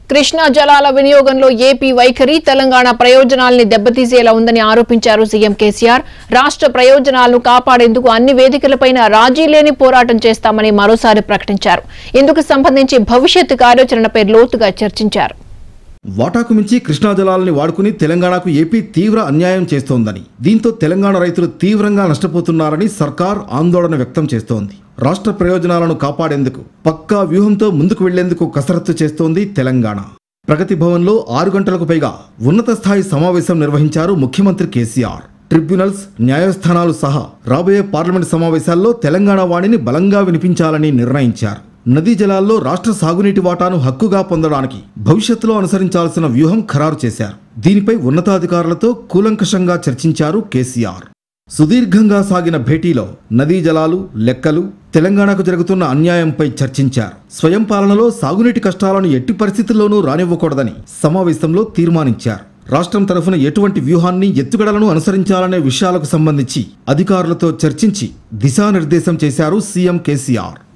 కృష్ణా జలాల వినియోగంలో ఏపీ వైఖరి తెలంగాణ ప్రయోజనాల్ని దెబ్బతీసేలా ఉందని ఆరోపించారు సీఎం కేసీఆర్ రాష్ట్ర ప్రయోజనాలను కాపాడేందుకు అన్ని వేదికలపైన రాజీ లేని పోరాటం చేస్తామని మరోసారి ప్రకటించారు ఇందుకు సంబంధించి భవిష్యత్తు కార్యాచరణపై లోతుగా చర్చించారు వాటాకు మించి కృష్ణా జలాలని వాడుకుని తెలంగాణకు ఏపీ తీవ్ర అన్యాయం చేస్తోందని దీంతో తెలంగాణ రైతులు తీవ్రంగా నష్టపోతున్నారని సర్కార్ ఆందోళన వ్యక్తం చేస్తోంది రాష్ట్ర ప్రయోజనాలను కాపాడేందుకు పక్కా వ్యూహంతో ముందుకు వెళ్లేందుకు కసరత్తు చేస్తోంది తెలంగాణ ప్రగతి భవన్లో ఆరు గంటలకు పైగా ఉన్నత స్థాయి సమావేశం నిర్వహించారు ముఖ్యమంత్రి కేసీఆర్ ట్రిబ్యునల్స్ న్యాయస్థానాలు సహా రాబోయే పార్లమెంట్ సమావేశాల్లో తెలంగాణ వాణిని బలంగా వినిపించాలని నిర్ణయించారు నదీ జలాల్లో రాష్ట్ర సాగునీటి వాటాను హక్కుగా పొందడానికి భవిష్యత్తులో అనుసరించాల్సిన వ్యూహం ఖరారు చేశారు దీనిపై ఉన్నతాధికారులతో కూలంకషంగా చర్చించారు కేసీఆర్ సుదీర్ఘంగా సాగిన భేటీలో నదీ జలాలు లెక్కలు తెలంగాణకు జరుగుతున్న అన్యాయంపై చర్చించారు స్వయం పాలనలో సాగునీటి కష్టాలను ఎట్టి పరిస్థితుల్లోనూ రానివ్వకూడదని సమావేశంలో తీర్మానించారు రాష్ట్రం తరఫున ఎటువంటి వ్యూహాన్ని ఎత్తుగడలను అనుసరించాలనే విషయాలకు సంబంధించి అధికారులతో చర్చించి దిశానిర్దేశం చేశారు సీఎం కేసీఆర్